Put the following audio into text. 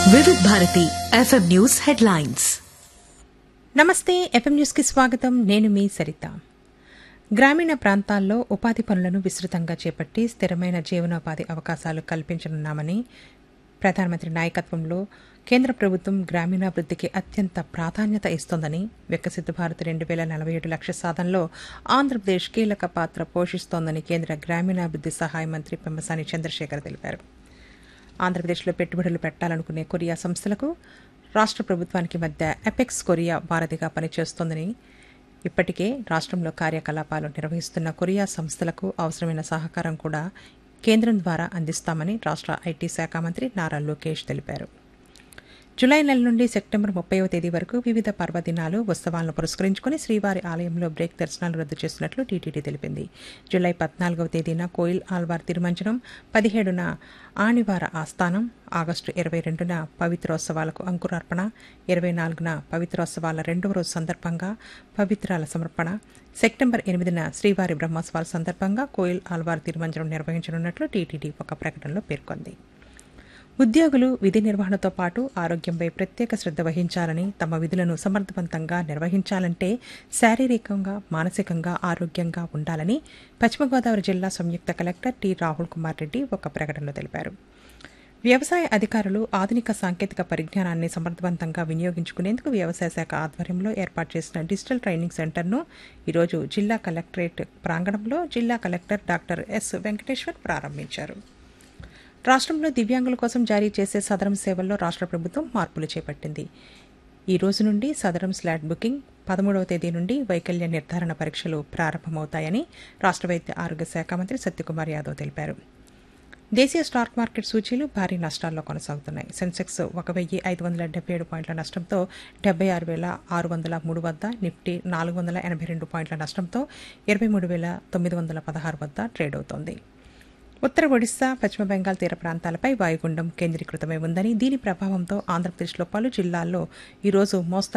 వివిధ Bharati FM news headlines నమస్తే FM న్యూస్కి స్వాగతం నేను మీ సరిత గ్రామీణ ప్రాంతాల్లో ఉపాధి పనులను విస్తృతంగా చేపట్టి స్థిరమైన జీవనోపాధి అవకాశాలు కల్పించనున్నామని ప్రధానమంత్రి నాయకత్వంలో కేంద్ర ప్రభుత్వం గ్రామీణాభివృద్ధికి అత్యంత ప్రాధాన్యత ఇస్తోందని వికసిత భారత్ రెండు వేల నలభై ఏడు లక్ష్య సాధనలో ఆంధ్రప్రదేశ్ కీలక పాత్ర పోషిస్తోందని కేంద్ర గ్రామీణాభివృద్ధి సహాయ మంత్రి పెమ్మసాని చంద్రశేఖర్ తెలిపారు ఆంధ్రప్రదేశ్లో పెట్టుబడులు పెట్టాలనుకునే కొరియా సంస్థలకు రాష్ట్ర ప్రభుత్వానికి మధ్య ఎపెక్స్ కొరియా వారధిగా పనిచేస్తోందని ఇప్పటికే రాష్ట్రంలో కార్యకలాపాలు నిర్వహిస్తున్న కొరియా సంస్థలకు అవసరమైన సహకారం కూడా కేంద్రం ద్వారా అందిస్తామని రాష్ట్ర ఐటీ శాఖ మంత్రి నారా లోకేష్ తెలిపారు జులై నెల నుండి సెప్టెంబర్ ముప్పైవ తేదీ వరకు వివిధ పర్వదినాలు ఉత్సవాలను పురస్కరించుకుని శ్రీవారి ఆలయంలో బ్రేక్ దర్శనాలు రద్దు చేస్తున్నట్లు టీటీడీ తెలిపింది జులై పద్నాలుగవ తేదీన కోయిల్ ఆల్వార్ తిరుమంజనం పదిహేడున ఆణివార ఆస్థానం ఆగస్టు ఇరవై రెండున పవిత్రోత్సవాలకు అంకురార్పణ ఇరవై నాలుగున పవిత్రోత్సవాల రెండవ రోజు సందర్భంగా పవిత్రాల సమర్పణ సెప్టెంబర్ ఎనిమిదిన శ్రీవారి బ్రహ్మోత్సవాల సందర్భంగా కోయిల్ ఆల్వార్ తిరుమంజనం నిర్వహించనున్నట్లు టీటీడీ ఒక ప్రకటనలో పేర్కొంది ఉద్యోగులు విధి నిర్వహణతో పాటు ఆరోగ్యంపై ప్రత్యేక శ్రద్ధ వహించాలని తమ విధులను సమర్థవంతంగా నిర్వహించాలంటే శారీరకంగా మానసికంగా ఆరోగ్యంగా ఉండాలని పశ్చిమ గోదావరి జిల్లా సంయుక్త కలెక్టర్ టి రాహుల్ కుమార్ రెడ్డి ఒక ప్రకటనలో తెలిపారు వ్యవసాయ అధికారులు ఆధునిక సాంకేతిక పరిజ్ఞానాన్ని సమర్థవంతంగా వినియోగించుకునేందుకు వ్యవసాయ శాఖ ఆధ్వర్యంలో ఏర్పాటు చేసిన డిజిటల్ ట్రైనింగ్ సెంటర్ను ఈరోజు జిల్లా కలెక్టరేట్ ప్రాంగణంలో జిల్లా కలెక్టర్ డాక్టర్ ఎస్ వెంకటేశ్వర్ ప్రారంభించారు రాష్ట్రంలో దివ్యాంగుల కోసం జారీ చేసే సదరం సేవల్లో రాష్ట్ర ప్రభుత్వం మార్పులు చేపట్టింది ఈ రోజు నుండి సదరం స్లాట్ బుకింగ్ పదమూడవ తేదీ నుండి వైకల్య నిర్ధారణ పరీక్షలు ప్రారంభమవుతాయని రాష్ట్ర వైద్య ఆరోగ్య శాఖ మంత్రి సత్యకుమార్ యాదవ్ తెలిపారు దేశీయ స్టాక్ మార్కెట్ సూచీలు భారీ నష్టాల్లో కొనసాగుతున్నాయి సెన్సెక్స్ ఒక వెయ్యి ఐదు వందల డెబ్బై ఏడు పాయింట్ల నష్టంతో డెబ్బై ఆరు వేల ఆరు వందల మూడు వద్ద నిఫ్టీ నాలుగు వందల ఎనభై రెండు పాయింట్ల నష్టంతో ఇరవై మూడు వేల తొమ్మిది వందల పదహారు వద్ద ట్రేడ్ అవుతోంది ఉత్తర ఒడిశా పశ్చిమ బెంగాల్ తీర ప్రాంతాలపై వాయుగుండం కేంద్రీకృతమై ఉందని దీని ప్రభావంతో ఆంధ్రప్రదేశ్లో పలు జిల్లాల్లో ఈరోజు మోస్తరు